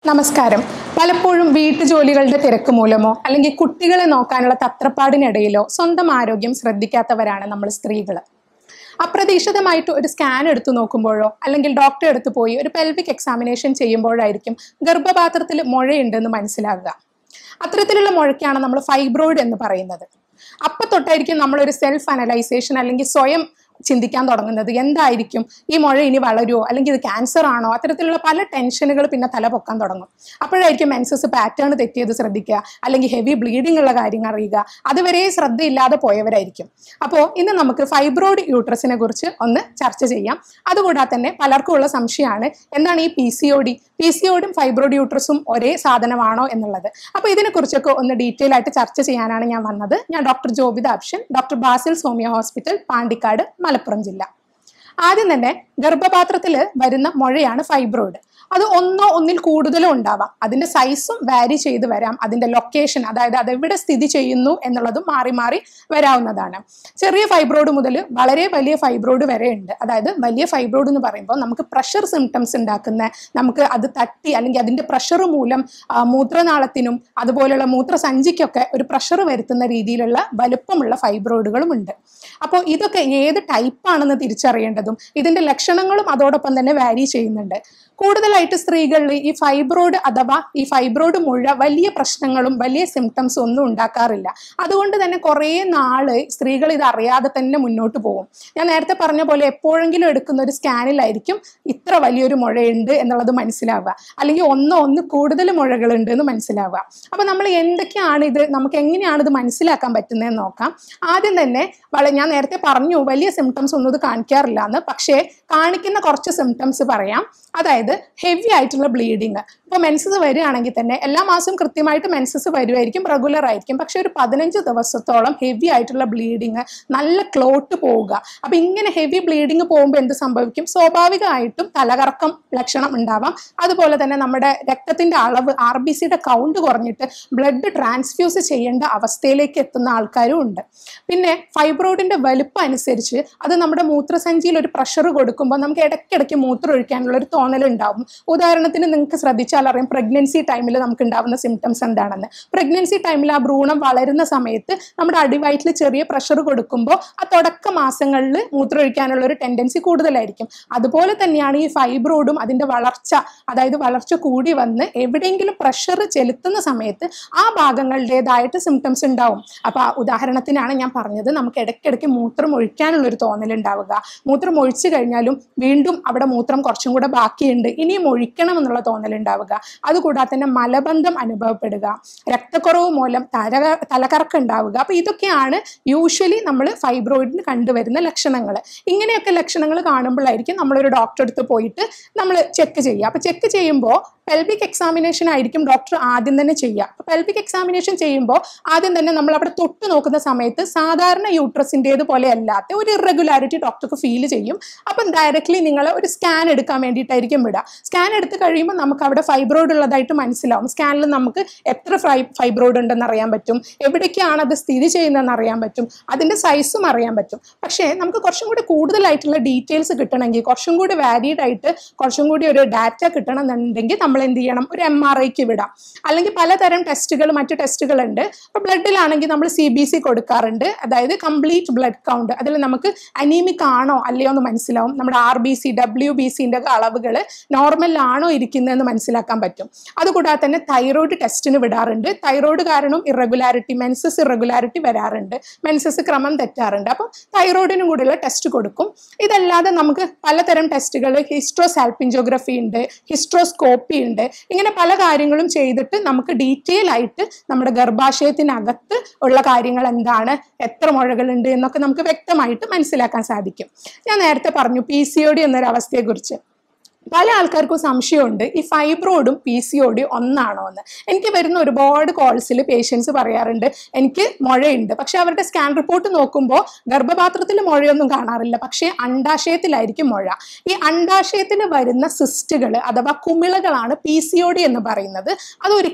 നമസ്കാരം പലപ്പോഴും വീട്ടുജോലികളുടെ തിരക്ക് മൂലമോ അല്ലെങ്കിൽ കുട്ടികളെ നോക്കാനുള്ള തത്രപ്പാടിനിടയിലോ സ്വന്തം ആരോഗ്യം ശ്രദ്ധിക്കാത്തവരാണ് നമ്മൾ സ്ത്രീകൾ അപ്രതീക്ഷിതമായിട്ട് ഒരു സ്കാൻ എടുത്തു നോക്കുമ്പോഴോ അല്ലെങ്കിൽ ഡോക്ടറെ അടുത്ത് പോയി ഒരു പെൽവിക് എക്സാമിനേഷൻ ചെയ്യുമ്പോഴായിരിക്കും ഗർഭപാത്രത്തിൽ മുഴയുണ്ടെന്ന് മനസ്സിലാകുക അത്തരത്തിലുള്ള മുഴയ്ക്കാണ് നമ്മൾ ഫൈബ്രോയിഡ് എന്ന് പറയുന്നത് അപ്പൊ തൊട്ടായിരിക്കും നമ്മളൊരു സെൽഫ് അനലൈസേഷൻ അല്ലെങ്കിൽ സ്വയം ചിന്തിക്കാൻ തുടങ്ങുന്നത് എന്തായിരിക്കും ഈ മുഴ ഇനി വളരുമോ അല്ലെങ്കിൽ ഇത് ക്യാൻസർ ആണോ അത്തരത്തിലുള്ള പല ടെൻഷനുകൾ പിന്നെ തല പൊക്കാൻ തുടങ്ങും അപ്പോഴായിരിക്കും മെൻസസ് പാറ്റേൺ തെറ്റിയത് ശ്രദ്ധിക്കുക അല്ലെങ്കിൽ ഹെവി ബ്ലീഡിംഗ് ഉള്ള കാര്യങ്ങൾ അറിയുക അതുവരെ ശ്രദ്ധയില്ലാതെ പോയവരായിരിക്കും അപ്പോൾ ഇന്ന് നമുക്ക് ഫൈബ്രോയിഡ് യൂട്രസിനെ കുറിച്ച് ഒന്ന് ചർച്ച ചെയ്യാം അതുകൂടാതെ തന്നെ പലർക്കും ഉള്ള സംശയമാണ് എന്താണ് ഈ P C O D P C ഒഡിയും ഫൈബ്രോയിഡ് യൂട്രസും ഒരേ സാധനമാണോ എന്നുള്ളത് അപ്പോൾ ഇതിനെക്കുറിച്ചൊക്കെ ഒന്ന് ഡീറ്റെയിൽ ആയിട്ട് ചർച്ച ചെയ്യാനാണ് ഞാൻ വന്നത് ഞാൻ doctor Jobitha അപ്ഷൻ doctor Basil സോമിയ hospital Pandikkad Malappuram ജില്ല ആദ്യം തന്നെ ഗർഭപാത്രത്തിൽ വരുന്ന മുഴയാണ് ഫൈബ്രോയിഡ് അത് ഒന്നോ ഒന്നിൽ കൂടുതലോ ഉണ്ടാവാം അതിന്റെ സൈസും വാരി ചെയ്ത് വരാം അതിന്റെ ലൊക്കേഷൻ അതായത് അത് എവിടെ സ്ഥിതി ചെയ്യുന്നു എന്നുള്ളതും മാറി മാറി വരാവുന്നതാണ് ചെറിയ ഫൈബ്രോയിഡ് മുതൽ വളരെ വലിയ ഫൈബ്രോയിഡ് വരെ ഉണ്ട് അതായത് വലിയ ഫൈബ്രോയിഡ് എന്ന് പറയുമ്പോൾ നമുക്ക് പ്രഷർ സിംറ്റംസ് ഉണ്ടാക്കുന്ന നമുക്ക് അത് തട്ടി അല്ലെങ്കിൽ അതിന്റെ പ്രഷർ മൂലം ആ, മൂത്രനാളത്തിനും അതുപോലെയുള്ള മൂത്രസഞ്ചിക്കൊക്കെ ഒരു പ്രഷർ വരുത്തുന്ന രീതിയിലുള്ള വലുപ്പമുള്ള ഫൈബ്രോയിഡുകളും ഉണ്ട് അപ്പോൾ ഇതൊക്കെ ഏത് ടൈപ്പാണെന്ന് തിരിച്ചറിയേണ്ടതും ഇതിന്റെ ലക്ഷണങ്ങളും അതോടൊപ്പം തന്നെ വാരി ചെയ്യുന്നുണ്ട് കൂടുതലായിട്ട് സ്ത്രീകളിൽ ഈ ഫൈബ്രോയിഡ് അഥവാ ഈ ഫൈബ്രോയിഡ് മുഴ വലിയ പ്രശ്നങ്ങളും വലിയ സിംറ്റംസും ഒന്നും ഉണ്ടാക്കാറില്ല അതുകൊണ്ട് തന്നെ കുറേ നാള് സ്ത്രീകൾ ഇത് അറിയാതെ തന്നെ മുന്നോട്ട് പോകും ഞാൻ നേരത്തെ പറഞ്ഞ പോലെ എപ്പോഴെങ്കിലും എടുക്കുന്ന ഒരു സ്കാനിലായിരിക്കും ഇത്ര വലിയൊരു മുഴയുണ്ട് എന്നുള്ളത് മനസ്സിലാവുക അല്ലെങ്കിൽ ഒന്നോ ഒന്ന് കൂടുതൽ മുഴകളുണ്ട് എന്ന് മനസ്സിലാവുക അപ്പൊ നമ്മൾ എന്തൊക്കെയാണ് ഇത് നമുക്ക് എങ്ങനെയാണ് ഇത് മനസ്സിലാക്കാൻ പറ്റുന്നതെന്ന് നോക്കാം ആദ്യം തന്നെ വള- ഞാൻ നേരത്തെ പറഞ്ഞു വലിയ സിംറ്റംസ് ഒന്നും ഇത് കാണിക്കാറില്ല എന്ന് പക്ഷേ കാണിക്കുന്ന കുറച്ച് സിംറ്റംസ് പറയാം അതായത് ഹെവി ആയിട്ടുള്ള ബ്ലീഡിങ് ഇപ്പോൾ മെൻസസ് വരികയാണെങ്കിൽ തന്നെ എല്ലാ മാസവും കൃത്യമായിട്ട് മെൻസസ് വരുമായിരിക്കും റെഗുലർ ആയിരിക്കും പക്ഷെ ഒരു പതിനഞ്ച് ദിവസത്തോളം ഹെവി ആയിട്ടുള്ള ബ്ലീഡിങ് നല്ല ക്ലോട്ട് പോവുക അപ്പൊ ഇങ്ങനെ ഹെവി ബ്ലീഡിങ് പോകുമ്പോൾ എന്ത് സംഭവിക്കും സ്വാഭാവികമായിട്ടും തലകറക്കം ലക്ഷണം ഉണ്ടാവാം അതുപോലെ തന്നെ നമ്മുടെ രക്തത്തിന്റെ അളവ് ആർ ബി സിയുടെ കൗണ്ട് കുറഞ്ഞിട്ട് ബ്ലഡ് ട്രാൻസ്ഫ്യൂസ് ചെയ്യേണ്ട അവസ്ഥയിലേക്ക് എത്തുന്ന ആൾക്കാരും ഉണ്ട് പിന്നെ ഫൈബ്രോയിഡിന്റെ വലുപ്പം അനുസരിച്ച് അത് നമ്മുടെ മൂത്രസഞ്ചിയിൽ ഒരു പ്രഷർ കൊടുക്കുമ്പോൾ നമുക്ക് ഇടയ്ക്കിടയ്ക്ക് മൂത്രം ഒഴിക്കാനുള്ള ഒരു തോന്നൽ ഉണ്ടാവും ഉദാഹരണത്തിന് നിങ്ങൾക്ക് ശ്രദ്ധിച്ചാൽ അറിയാം പ്രഗ്നൻസി ടൈമിൽ നമുക്ക് ഉണ്ടാവുന്ന സിംറ്റംസ് എന്താണെന്ന് പ്രഗ്നൻസി ടൈമിൽ ആ ഭ്രൂണം വളരുന്ന സമയത്ത് നമ്മുടെ അടിവയറ്റിൽ ചെറിയ പ്രഷർ കൊടുക്കുമ്പോൾ ആ തുടക്ക മാസങ്ങളിൽ മൂത്രം ഒഴിക്കാനുള്ള ഒരു ടെൻഡൻസി കൂടുതലായിരിക്കും അതുപോലെ തന്നെയാണ് ഈ ഫൈബ്രോയിഡും അതിന്റെ വളർച്ച അതായത് വളർച്ച കൂടി വന്ന് എവിടെയെങ്കിലും പ്രഷർ ചെലുത്തുന്ന സമയത്ത് ആ ഭാഗങ്ങളുടേതായിട്ട് സിംറ്റംസ് ഉണ്ടാവും അപ്പൊ ആ ഉദാഹരണത്തിനാണ് ഞാൻ പറഞ്ഞത് നമുക്ക് ഇടയ്ക്കിടയ്ക്ക് മൂത്രം ഒഴിക്കാനുള്ള ഒരു തോന്നൽ ഉണ്ടാവുക മൂത്രം ഒഴിച്ചു കഴിഞ്ഞാലും വീണ്ടും അവിടെ മൂത്രം കുറച്ചും കൂടെ ബാക്കിയുണ്ട് ഇനിയും ഒഴിക്കണം എന്നുള്ള തോന്നൽ ഉണ്ടാവുക അതുകൂടാതെ തന്നെ മലബന്ധം അനുഭവപ്പെടുക രക്തക്കുറവ് മൂലം തല തലകറക്കം ഉണ്ടാവുക അപ്പൊ ഇതൊക്കെയാണ് യൂഷ്വലി നമ്മൾ ഫൈബ്രോയിഡിന് കണ്ടുവരുന്ന ലക്ഷണങ്ങൾ ഇങ്ങനെയൊക്കെ ലക്ഷണങ്ങൾ കാണുമ്പോഴായിരിക്കും നമ്മളൊരു ഡോക്ടറെ അടുത്ത് പോയിട്ട് നമ്മൾ ചെക്ക് ചെയ്യുക അപ്പൊ ചെക്ക് ചെയ്യുമ്പോൾ പെൽവിക് എക്സാമിനേഷൻ ആയിരിക്കും ഡോക്ടർ ആദ്യം തന്നെ ചെയ്യുക അപ്പൊ പെൽവിക് എക്സാമിനേഷൻ ചെയ്യുമ്പോൾ ആദ്യം തന്നെ നമ്മൾ അവിടെ തൊട്ട് നോക്കുന്ന സമയത്ത് സാധാരണ യൂട്രസിൻ്റേത് പോലെ അല്ലാത്ത ഒരു ഇറഗുലാരിറ്റി ഡോക്ടർക്ക് ഫീൽ ചെയ്യും അപ്പം ഡയറക്റ്റ്ലി നിങ്ങൾ ഒരു സ്കാൻ എടുക്കാൻ വേണ്ടിയിട്ടായിരിക്കും വിടുക സ്കാൻ എടുത്ത് കഴിയുമ്പോൾ നമുക്ക് അവിടെ ഫൈബ്രോയിഡ് ഉള്ളതായിട്ട് മനസ്സിലാവും സ്കാനിൽ നമുക്ക് എത്ര ഫൈ ഫൈബ്രോയിഡ് ഉണ്ടെന്ന് അറിയാൻ പറ്റും എവിടേക്കാണ് അത് സ്ഥിതി ചെയ്യുന്നതെന്ന് അറിയാൻ പറ്റും അതിന്റെ സൈസും അറിയാൻ പറ്റും പക്ഷേ നമുക്ക് കുറച്ചും കൂടി കൂടുതലായിട്ടുള്ള ഡീറ്റെയിൽസ് കിട്ടണമെങ്കിൽ കുറച്ചും കൂടി വാരീഡ് ആയിട്ട് കുറച്ചും കൂടി ഒരു ഡാറ്റ കിട്ടണം എന്നുണ്ടെങ്കിൽ നമ്മൾ എന്ത് ചെയ്യണം ഒരു എം ആർ ഐക്ക് വിടാം അല്ലെങ്കിൽ പലതരം ടെസ്റ്റുകൾ മറ്റു ടെസ്റ്റുകൾ ഉണ്ട് അപ്പോൾ ബ്ലഡിലാണെങ്കിൽ നമ്മൾ സി ബി സി കൊടുക്കാറുണ്ട് അതായത് കംപ്ലീറ്റ് ബ്ലഡ് കൗണ്ട് അതിൽ നമുക്ക് അനീമിക് ആണോ അല്ലയോ എന്ന് മനസ്സിലാവും നമ്മുടെ R B C W B സിന്റെ ഒക്കെ അളവുകൾ നോർമലാണോ ഇരിക്കുന്നതെന്ന് മനസ്സിലാക്കാൻ പറ്റും അതുകൂടാതെ തന്നെ തൈറോയ്ഡ് ടെസ്റ്റിന് വിടാറുണ്ട് തൈറോയ്ഡ് കാരണം ഇറഗുലാരിറ്റി മെൻസസ് ഇറഗുലാരിറ്റി വരാറുണ്ട് മെൻസസ് ക്രമം തെറ്റാറുണ്ട് അപ്പം തൈറോയിഡിനും കൂടിയുള്ള ടെസ്റ്റ് കൊടുക്കും ഇതല്ലാതെ നമുക്ക് പലതരം ടെസ്റ്റുകൾ ഹിസ്ട്രോസാൽപിൻജോഗ്രഫി ഉണ്ട് ഹിസ്ട്രോസ്കോപ്പി ഉണ്ട് ഇങ്ങനെ പല കാര്യങ്ങളും ചെയ്തിട്ട് നമുക്ക് ഡീറ്റെയിൽ ആയിട്ട് നമ്മുടെ ഗർഭാശയത്തിനകത്ത് ഉള്ള കാര്യങ്ങൾ എന്താണ് എത്ര മുഴകളുണ്ട് എന്നൊക്കെ നമുക്ക് വ്യക്തമായിട്ട് മനസ്സിലാക്കാൻ സാധിക്കും ഞാൻ നേരത്തെ പറഞ്ഞു പി സി ഒ ഡി എന്നൊരു അവസ്ഥയെക്കുറിച്ച് പല ആൾക്കാർക്കും സംശയമുണ്ട് ഈ ഫൈബ്രോയിഡും പി സി ഒ ഡി ഒന്നാണോ എന്ന് എനിക്ക് വരുന്ന ഒരുപാട് കോൾസിൽ പേഷ്യൻസ് പറയാറുണ്ട് എനിക്ക് മുഴയുണ്ട് പക്ഷെ അവരുടെ സ്കാൻ റിപ്പോർട്ട് നോക്കുമ്പോൾ ഗർഭപാത്രത്തിൽ മുഴയൊന്നും കാണാറില്ല പക്ഷേ അണ്ടാശയത്തിലായിരിക്കും മുഴ ഈ അണ്ടാശയത്തിൽ വരുന്ന സിസ്റ്റുകൾ അഥവാ കുമിളകളാണ് പി സി ഒ ഡി എന്ന് പറയുന്നത് അതൊരിക്കലും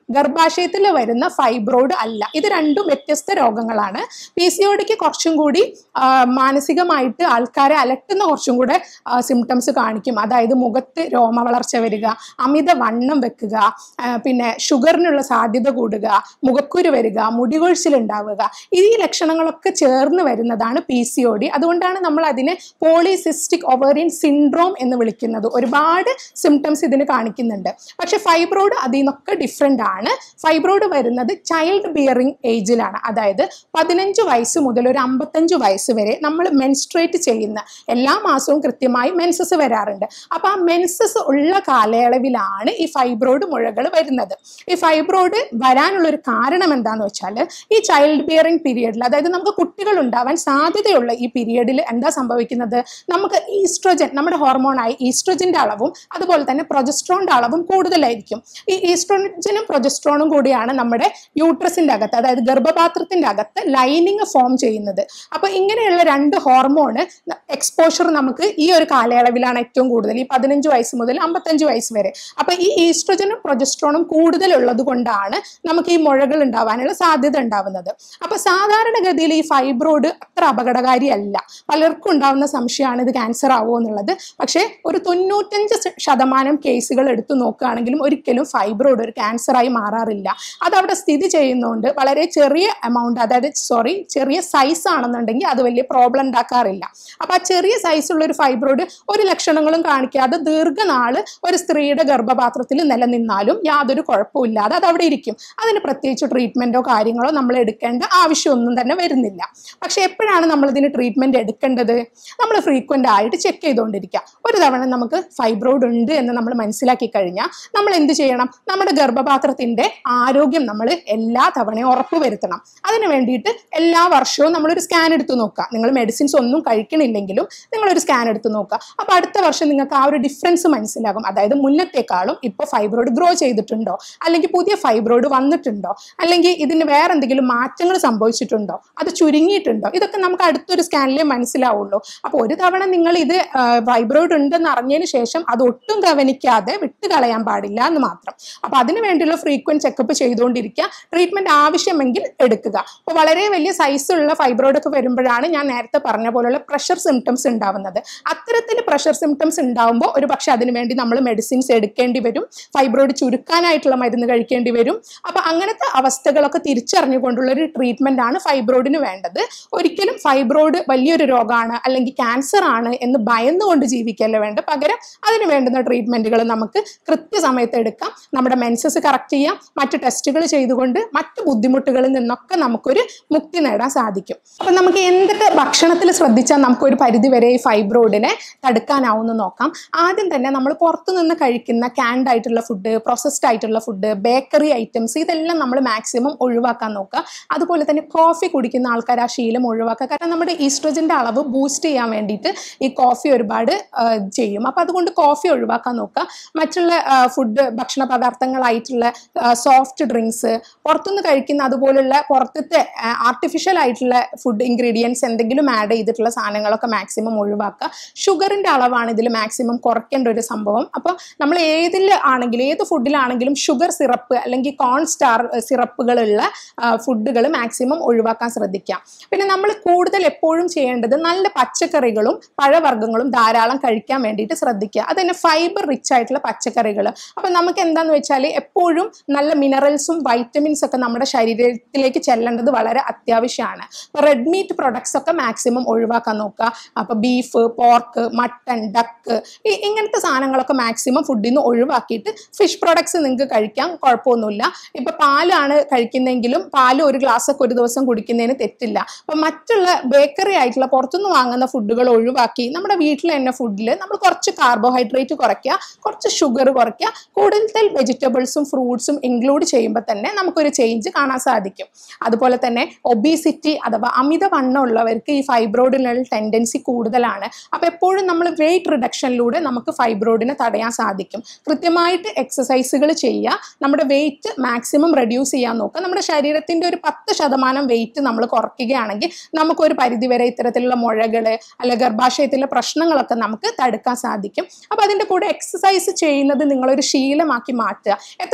ഗർഭാശയത്തിൽ വരുന്ന ഫൈബ്രോയിഡ് അല്ല ഇത് രണ്ടും വ്യത്യസ്ത രോഗങ്ങളാണ് പി സി ഒഡിക്ക് കുറച്ചും കൂടി ആ, മാനസികമായിട്ട് ആൾക്കാരെ അലട്ടുന്ന കുറച്ചും കൂടെ സിംറ്റംസ് കാണിക്കും അതായത് മുഖത്ത് രോമ വളർച്ച വരിക അമിത വണ്ണം വെക്കുക ആ, പിന്നെ ഷുഗറിനുള്ള സാധ്യത കൂടുക മുഖക്കുരു വരിക മുടികൊഴിച്ചിൽ ഉണ്ടാവുക ഈ ലക്ഷണങ്ങളൊക്കെ ചേർന്ന് വരുന്നതാണ് പി സി ഒ ഡി അതുകൊണ്ടാണ് നമ്മൾ അതിനെ പോളിസിസ്റ്റിക് ഒവേറിയൻ സിൻഡ്രോം എന്ന് വിളിക്കുന്നത് ഒരുപാട് സിംറ്റംസ് ഇതിന് കാണിക്കുന്നുണ്ട് പക്ഷെ ഫൈബ്രോയിഡ് അതിൽ നിന്നൊക്കെ ഡിഫറെൻ്റ് ആണ് ഫൈബ്രോയിഡ് വരുന്നത് ചൈൽഡ് ബിയറിംഗ് ഏജിലാണ് അതായത് പതിനഞ്ച് വയസ്സ് മുതൽ ഒരു അമ്പത്തഞ്ച് വയസ്സ് വരെ നമ്മൾ മെൻസ്ട്രേറ്റ് ചെയ്യുന്ന എല്ലാ മാസവും കൃത്യമായി മെൻസസ് വരാറുണ്ട് അപ്പോൾ ആ മെൻസസ് ഉള്ള കാലയളവിലാണ് ഈ ഫൈബ്രോയിഡ് മുഴകൾ വരുന്നത് ഈ ഫൈബ്രോയിഡ് വരാനുള്ള ഒരു കാരണം എന്താന്ന് വെച്ചാൽ ഈ ചൈൽഡ് ബിയറിംഗ് പീരിയഡിൽ അതായത് നമുക്ക് കുട്ടികൾ ഉണ്ടാവാൻ സാധ്യതയുള്ള ഈ പീരിയഡിൽ എന്താ സംഭവിക്കുന്നത് നമുക്ക് ഈസ്ട്രോജൻ നമ്മുടെ ഹോർമോണായ ഈസ്ട്രോജന്റെ അളവും അതുപോലെ തന്നെ പ്രൊജസ്ട്രോണിന്റെ അളവും കൂടുതലായിരിക്കും ഈ ഈസ്ട്രോജനും പ്രൊജസ്ട്രോണും കൂടിയാണ് നമ്മുടെ യൂട്രസിന്റെ അകത്ത് അതായത് ഗർഭപാത്രത്തിന്റെ അകത്ത് ലൈനിങ് ഫോം ചെയ്യുന്നത് അപ്പൊ ഇങ്ങനെയുള്ള രണ്ട് ഹോർമോണ് എക്സ്പോഷർ നമുക്ക് ഈ ഒരു കാലയളവിലാണ് ഏറ്റവും കൂടുതൽ ഈ പതിനഞ്ച് വയസ്സ് മുതൽ അമ്പത്തഞ്ച് വയസ്സ് വരെ അപ്പൊ ഈ ഈസ്ട്രോജനും പ്രൊജസ്ട്രോണും കൂടുതൽ ഉള്ളത് കൊണ്ടാണ് നമുക്ക് ഈ മുഴകൾ ഉണ്ടാവാനുള്ള സാധ്യത ഉണ്ടാവുന്നത് അപ്പൊ സാധാരണഗതിയിൽ ഈ ഫൈബ്രോയിഡ് അത്ര അപകടകാരിയല്ല പലർക്കും ഉണ്ടാവുന്ന സംശയമാണ് ഇത് ക്യാൻസർ ആവുമോ എന്നുള്ളത് പക്ഷേ ഒരു തൊണ്ണൂറ്റഞ്ച് ശ- ശതമാനം കേസുകൾ എടുത്തു നോക്കുകയാണെങ്കിലും ഒരിക്കലും ഫൈബ്രോയിഡ് ഒരു ക്യാൻസറായി മാറാറില്ല അതവിടെ സ്ഥിതി ചെയ്യുന്നതുകൊണ്ട് വളരെ ചെറിയ എമൗണ്ട് അതായത് സോറി ചെറിയ സൈസ് ആണെന്നുണ്ടെങ്കിൽ അത് വലിയ പ്രോബ്ലം ഉണ്ടാക്കാറില്ല അപ്പൊ ആ ചെറിയ സൈസുള്ള ഒരു ഫൈബ്രോയിഡ് ഒരു ലക്ഷണങ്ങളും കാണിക്കാതെ ദീർഘനാള് ഒരു സ്ത്രീയുടെ ഗർഭപാത്രത്തിൽ നിലനിന്നാലും യാതൊരു കുഴപ്പമില്ലാതെ അത് അവിടെ ഇരിക്കും അതിന് പ്രത്യേകിച്ച് ട്രീറ്റ്മെന്റോ കാര്യങ്ങളോ നമ്മൾ എടുക്കേണ്ട ആവശ്യമൊന്നും തന്നെ വരുന്നില്ല പക്ഷെ എപ്പോഴാണ് നമ്മൾ ഇതിന് ട്രീറ്റ്മെന്റ് എടുക്കേണ്ടത് നമ്മൾ ഫ്രീക്വന്റ് ആയിട്ട് ചെക്ക് ചെയ്തുകൊണ്ടിരിക്കുക ഒരു തവണ നമുക്ക് ഫൈബ്രോയിഡ് ഉണ്ട് എന്ന് നമ്മൾ മനസ്സിലാക്കി കഴിഞ്ഞാൽ നമ്മൾ എന്ത് ചെയ്യണം നമ്മുടെ ഗർഭപാത്രത്തിന്റെ ആരോഗ്യം നമ്മൾ എല്ലാ തവണയും ഉറപ്പുവരുത്തണം അതിന് വേണ്ടിയിട്ട് എല്ലാ വർഷവും നമ്മളൊരു സ്കാൻ എടുത്ത് നോക്കുക നിങ്ങൾ മെഡിസിൻസ് ഒന്നും കഴിക്കണില്ലെങ്കിലും നിങ്ങളൊരു സ്കാൻ എടുത്ത് നോക്കുക അപ്പോൾ അടുത്ത വർഷം നിങ്ങൾക്ക് ആ ഒരു ഡിഫറൻസ് മനസ്സിലാകും അതായത് മുന്നത്തെക്കാളും ഇപ്പോൾ ഫൈബ്രോയിഡ് ഗ്രോ ചെയ്തിട്ടുണ്ടോ അല്ലെങ്കിൽ പുതിയ ഫൈബ്രോയിഡ് വന്നിട്ടുണ്ടോ അല്ലെങ്കിൽ ഇതിന് വേറെ എന്തെങ്കിലും മാറ്റങ്ങൾ സംഭവിച്ചിട്ടുണ്ടോ അത് ചുരുങ്ങിയിട്ടുണ്ടോ ഇതൊക്കെ നമുക്ക് അടുത്തൊരു സ്കാനിലേ മനസ്സിലാവുള്ളൂ അപ്പോൾ ഒരു തവണ നിങ്ങൾ ഇത് ഫൈബ്രോയിഡ് ഉണ്ടെന്ന് അറിഞ്ഞതിന് ശേഷം അത് ഒട്ടും ഗവനിക്കാതെ വിട്ട് കളയാൻ പാടില്ല എന്ന് മാത്രം അപ്പോൾ അതിന് വേണ്ടിയുള്ള ഫ്രീക്വന്റ് ചെക്കപ്പ് ചെയ്തുകൊണ്ടിരിക്കുക ട്രീറ്റ്മെന്റ് ആവശ്യമെങ്കിൽ എടുക്കുക അപ്പോൾ വളരെ വലിയ സൈസുള്ള ഫൈബ്രോയിഡ് ഒക്കെ വരുമ്പോഴാണ് ഞാൻ നേരത്തെ പറഞ്ഞ പോലുള്ള പ്രഷർ സിംറ്റംസ് ഉണ്ടാവുന്നത് അത്തരത്തിൽ പ്രഷർ സിംറ്റംസ് ഉണ്ടാവുമ്പോൾ ഒരു പക്ഷെ അതിന് വേണ്ടി നമ്മൾ മെഡിസിൻസ് എടുക്കേണ്ടി വരും ഫൈബ്രോയിഡ് ചുരുക്കാനായിട്ടുള്ള മരുന്ന് കഴിക്കേണ്ടി വരും അപ്പൊ അങ്ങനത്തെ അവസ്ഥകളൊക്കെ തിരിച്ചറിഞ്ഞുകൊണ്ടുള്ള ഒരു ട്രീറ്റ്മെന്റ് ആണ് ഫൈബ്രോയിഡിന് വേണ്ടത് ഒരിക്കലും ഫൈബ്രോയിഡ് വലിയൊരു രോഗമാണ് അല്ലെങ്കിൽ ക്യാൻസർ ആണ് എന്ന് ഭയന്നുകൊണ്ട് ജീവിക്കല്ല വേണ്ട പകരം അതിന് വേണ്ടുന്ന ട്രീറ്റ്മെന്റുകൾ നമുക്ക് കൃത്യസമയത്ത് എടുക്കാം നമ്മുടെ മെൻസസ് കറക്റ്റ് ചെയ്യാം മറ്റു ടെസ്റ്റുകൾ ചെയ്തുകൊണ്ട് മറ്റു ബുദ്ധിമുട്ടുകളിൽ നിന്നൊക്കെ നമുക്കൊരു മുക്തി നേടാൻ സാധിക്കും അപ്പൊ നമുക്ക് എന്തൊക്കെ ഭക്ഷണത്തിൽ ശ്രദ്ധിച്ചാൽ നമുക്കൊരു പരിധി വരെ ഈ ഫൈബ്രോയിഡിനെ തടുക്കാനാവുമെന്ന് നോക്കാം ആദ്യം തന്നെ നമ്മൾ പുറത്തു നിന്ന് കഴിക്കുന്ന ക്യാൻഡ് ആയിട്ടുള്ള ഫുഡ് പ്രോസസ്ഡ് ആയിട്ടുള്ള ഫുഡ് ബേക്കറി ഐറ്റംസ് ഇതെല്ലാം നമ്മൾ മാക്സിമം ഒഴിവാക്കാൻ നോക്കുക അതുപോലെ തന്നെ കോഫി കുടിക്കുന്ന ആൾക്കാർ ആ ശീലം ഒഴിവാക്കുക കാരണം നമ്മുടെ ഈസ്ട്രോജൻ്റെ അളവ് ബൂസ്റ്റ് ചെയ്യാൻ വേണ്ടിയിട്ട് ഈ കോഫി ഒരുപാട് ആ, ചെയ്യും അപ്പോൾ അതുകൊണ്ട് കോഫി ഒഴിവാക്കാൻ നോക്കുക മറ്റുള്ള ഫുഡ് ഭക്ഷണ പദാർത്ഥങ്ങളായിട്ടുള്ള സോഫ്റ്റ് ഡ്രിങ്ക്സ് പുറത്തുനിന്ന് കഴിക്കുന്ന അതുപോലുള്ള പുറത്തത്തെ ആർട്ടിഫിഷ്യൽ ആയിട്ടുള്ള ഫുഡ് ഇൻഗ്രീഡിയൻസ് എന്തെങ്കിലും ആഡ് ചെയ്തിട്ടുള്ള സാധനങ്ങളൊക്കെ മാക്സിമം ഒഴിവാക്കുക ഷുഗറിൻ്റെ അളവാണ് ഇതിൽ മാക്സിമം കുറയ്ക്കേണ്ട ഒരു സംഭവം അപ്പോൾ നമ്മൾ ഏതിൽ ആണെങ്കിലും ഏത് ഫുഡിലാണെങ്കിലും ഷുഗർ സിറപ്പ് അല്ലെങ്കിൽ കോൺ സ്റ്റാർ സിറപ്പുകളുള്ള ഫുഡുകൾ മാക്സിമം ഒഴിവാക്കാൻ ശ്രദ്ധിക്കാം പിന്നെ നമ്മൾ കൂടുതൽ എപ്പോഴും ചെയ്യേണ്ടത് നല്ല പച്ചക്കറികളും പഴവർഗ്ഗങ്ങളും ധാരാളം കഴിക്കാൻ വേണ്ടിയിട്ട് ശ്രദ്ധിക്കുക അത് തന്നെ ഫൈബർ റിച്ച് ആയിട്ടുള്ള പച്ചക്കറികൾ അപ്പം നമുക്ക് എന്താന്ന് വെച്ചാൽ എപ്പോഴും നല്ല മിനറൽസും വൈറ്റമിൻസ് ഒക്കെ നമ്മുടെ ശരീരത്തിലേക്ക് ചെല്ലേണ്ടത് വളരെ അത്യാവശ്യമാണ് അപ്പോൾ റെഡ് മീറ്റ് പ്രൊഡക്ട്സ് ഒക്കെ മാക്സിമം ഒഴിവാക്കാൻ നോക്കുക അപ്പോൾ ബീഫ് പോർക്ക് മട്ടൺ ഡക്ക് ഈ ഇങ്ങനത്തെ സാധനങ്ങളൊക്കെ മാക്സിമം ഫുഡിൽ നിന്ന് ഒഴിവാക്കിയിട്ട് ഫിഷ് പ്രൊഡക്ട്സ് നിങ്ങൾക്ക് കഴിക്കാം കുഴപ്പമൊന്നുമില്ല ഇപ്പൊ പാലാണ് കഴിക്കുന്നെങ്കിലും പാല് ഒരു ഗ്ലാസ് ഒക്കെ ഒരു ദിവസം കുടിക്കുന്നതിന് തെറ്റില്ല അപ്പൊ മറ്റുള്ള ബേക്കറി ആയിട്ടുള്ള പുറത്തുനിന്ന് വാങ്ങുന്ന ഫുഡുകൾ ഒഴിവാക്കി നമ്മുടെ വീട്ടിൽ തന്നെ ഫുഡിൽ നമ്മൾ കുറച്ച് കാർബോഹൈഡ്രേറ്റ് കുറയ്ക്കുക കുറച്ച് ഷുഗർ കുറയ്ക്കുക കൂടുതൽ വെജിറ്റബിൾസും ഫ്രൂട്ട്സും ഇൻക്ലൂഡ് ചെയ്യുമ്പോൾ തന്നെ നമുക്കൊരു ചേഞ്ച് കാണാൻ സാധിക്കും അതുപോലെ തന്നെ ഒബീസിറ്റി അഥവാ അമിതവണ്ണം ഉള്ളവർക്ക് ഈ ഫൈബ്രോയിഡിനുള്ള ടെൻഡൻസി കൂടുതലാണ് അപ്പോൾ എപ്പോഴും നമ്മൾ വെയിറ്റ് റിഡക്ഷനിലൂടെ നമുക്ക് ഫൈബ്രോയിഡിനെ തടയാൻ സാധിക്കും കൃത്യമായിട്ട് എക്സസൈസുകൾ ചെയ്യുക നമ്മുടെ വെയിറ്റ് മാക്സിമം റെഡ്യൂസ് ചെയ്യാൻ നോക്കുക നമ്മുടെ ശരീരത്തിൻ്റെ ഒരു പത്ത് ശതമാനം വെയിറ്റ് നമ്മൾ കുറയ്ക്കുകയാണെങ്കിൽ നമുക്കൊരു പരിധിവരെ ഇത്തരത്തിലുള്ള മുഴകൾ അല്ലെ ഗർഭാശയത്തിലെ പ്രശ്നങ്ങളൊക്കെ നമുക്ക് തടുക്കാൻ സാധിക്കും അപ്പോൾ അതിൻ്റെ കൂടെ എക്സസൈസ് ചെയ്യുന്നത് നിങ്ങളൊരു ശീലമാക്കി മാറ്റുക എത്ര തന്നെ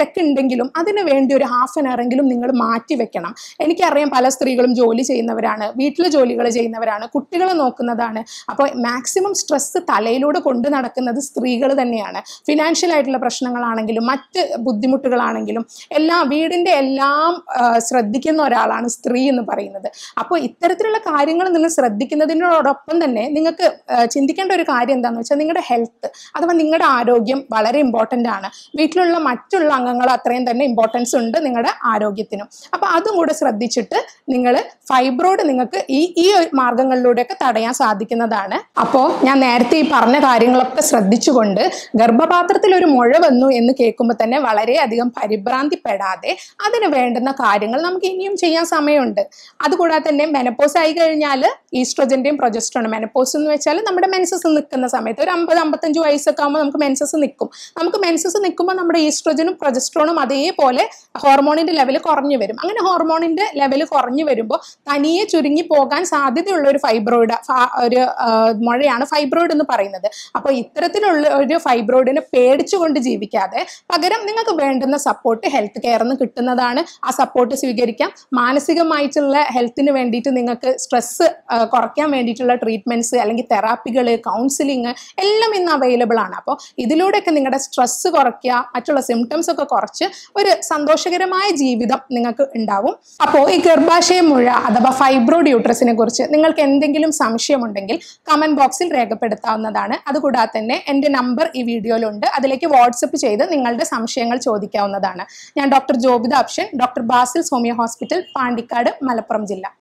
തിരക്കുണ്ടെങ്കിലും അതിന് വേണ്ടി ഒരു ഹാഫ് ആൻ അവറെങ്കിലും നിങ്ങൾ മാറ്റി വെക്കണം എനിക്കറിയാം പല സ്ത്രീകളും ജോലി ചെയ്യുന്നവരാണ് വീട്ടിലെ ജോലികൾ ചെയ്യുന്നവരാണ് കുട്ടികളെ നോക്കുന്നതാണ് അപ്പോൾ മാക്സിമം സ്ട്രെസ് തലയിലൂടെ കൊണ്ടു നടക്കുന്നത് സ്ത്രീകൾ തന്നെയാണ് ഫിനാൻഷ്യൽ ആയിട്ടുള്ള പ്രശ്നങ്ങളാണെങ്കിലും മറ്റ് ബുദ്ധിമുട്ടുകളാണെങ്കിലും എല്ലാം വീടിൻ്റെ എല്ലാം ആ, ശ്രദ്ധിക്കുന്ന ഒരാളാണ് സ്ത്രീ എന്ന് പറയുന്നത് അപ്പോൾ ഇത്തരത്തിലുള്ള കാര്യങ്ങൾ നിങ്ങൾ ശ്രദ്ധിക്കുന്നതിനോടൊപ്പം തന്നെ നിങ്ങൾക്ക് ആ, ചിന്തിക്കേണ്ട ഒരു കാര്യം എന്താണെന്ന് വെച്ചാൽ നിങ്ങളുടെ ഹെൽത്ത് അഥവാ നിങ്ങളുടെ ആരോഗ്യം വളരെ ഇമ്പോർട്ടൻ്റ് ആണ് വീട്ടിലുള്ള മറ്റുള്ള അംഗങ്ങൾ അത്രയും തന്നെ ഇമ്പോർട്ടൻസ് ഉണ്ട് നിങ്ങളുടെ ആരോഗ്യത്തിനും അപ്പോൾ അതും കൂടെ ശ്രദ്ധിച്ചിട്ട് നിങ്ങൾ ഫൈബ്രോയിഡ് നിങ്ങൾക്ക് ഈ ഈ ഒരു മാർഗങ്ങളിലൂടെയൊക്കെ തടയാൻ സാധിക്കുന്നതാണ് അപ്പോൾ ഞാൻ നേരത്തെ ഈ പറഞ്ഞ കാര്യങ്ങളൊക്കെ ശ്രദ്ധിച്ചുകൊണ്ട് ഗർഭപാത്രത്തിൽ ഒരു മുഴ വന്നു എന്ന് കേൾക്കുമ്പോൾ തന്നെ വളരെയധികം പരിഭ്രാന്തിപ്പെടാതെ അതിന് വേണ്ടുന്ന കാര്യങ്ങൾ നമുക്ക് ഇനിയും ചെയ്യാൻ സമയമുണ്ട് അതുകൂടാതെ തന്നെ മെനപ്പോസ് ആയി കഴിഞ്ഞാൽ ഈസ്ട്രോജന്റെയും പ്രൊജസ്ട്രോണും മെനപ്പോസ് എന്ന് വെച്ചാൽ നമ്മുടെ മെൻസസ് നിൽക്കുന്ന സമയത്ത് ഒരു അമ്പത് അമ്പത്തഞ്ച് വയസ്സൊക്കെ ആകുമ്പോൾ നമുക്ക് മെൻസസ് നിൽക്കും നമുക്ക് മെൻസസ് നിൽക്കുമ്പോൾ നമ്മുടെ ഈസ്ട്രോജനും പ്രൊജസ്ട്രോണും അതേപോലെ ഹോർമോണിന്റെ ലെവൽ കുറഞ്ഞു വരും അങ്ങനെ ഹോർമോണിന്റെ ലെവൽ കുറഞ്ഞു വരുമ്പോൾ തനിയെ ചുരുങ്ങി പോകാൻ സാധ്യതയുള്ള ഒരു ഫൈബ്രോയിഡ് ഒരു ആ, മുഴയാണ് ഫൈബ്രോയിഡ് എന്ന് പറയുന്നത് അപ്പോൾ ഇത്തരത്തിലുള്ള ഒരു ഫൈബ്രോയിഡിനെ പേടിച്ചുകൊണ്ട് ജീവിക്കാതെ പകരം നിങ്ങൾക്ക് വേണ്ടുന്ന സപ്പോർട്ട് ഹെൽത്ത് കെയർ നിന്ന് കിട്ടുന്നതാണ് ആ സപ്പോർട്ട് സ്വീകരിക്കാം മാനസികമായിട്ടുള്ള ഹെൽത്തിന് വേണ്ടിയിട്ട് നിങ്ങൾക്ക് സ്ട്രെസ് കുറയ്ക്കാൻ വേണ്ടിയിട്ടുള്ള ട്രീറ്റ്മെന്റ്സ് അല്ലെങ്കിൽ തെറാപ്പികൾ കൗൺസിലിംഗ് എല്ലാം ഇന്ന് അവൈലബിൾ ആണ് അപ്പോൾ ഇതിലൂടെയൊക്കെ നിങ്ങളുടെ സ്ട്രെസ് കുറയ്ക്കുക മറ്റുള്ള സിംറ്റംസ് ഒക്കെ കുറച്ച് ഒരു സന്തോഷകരമായ ജീവിതം നിങ്ങൾക്ക് ഉണ്ടാവും അപ്പോൾ ഈ ഗർഭാശയ മുഴ അഥവാ ഫൈബ്രോഡ് യൂട്രസിനെ കുറിച്ച് നിങ്ങൾക്ക് എന്തെങ്കിലും സംശയമുണ്ടെങ്കിൽ കമന്റ് ബോക്സിൽ രേഖപ്പെടുത്താവുന്നതാണ് അതുകൂടാതെ തന്നെ എൻ്റെ നമ്പർ ഈ വീഡിയോയിലുണ്ട് അതിലേക്ക് വാട്സപ്പ് ചെയ്ത് നിങ്ങളുടെ സംശയങ്ങൾ ചോദിക്കാവുന്നതാണ് ഞാൻ doctor Jobitha അപ്ഷൻ doctor Basil സോമിയ hospital Pandikkad Malappuram ജില്ല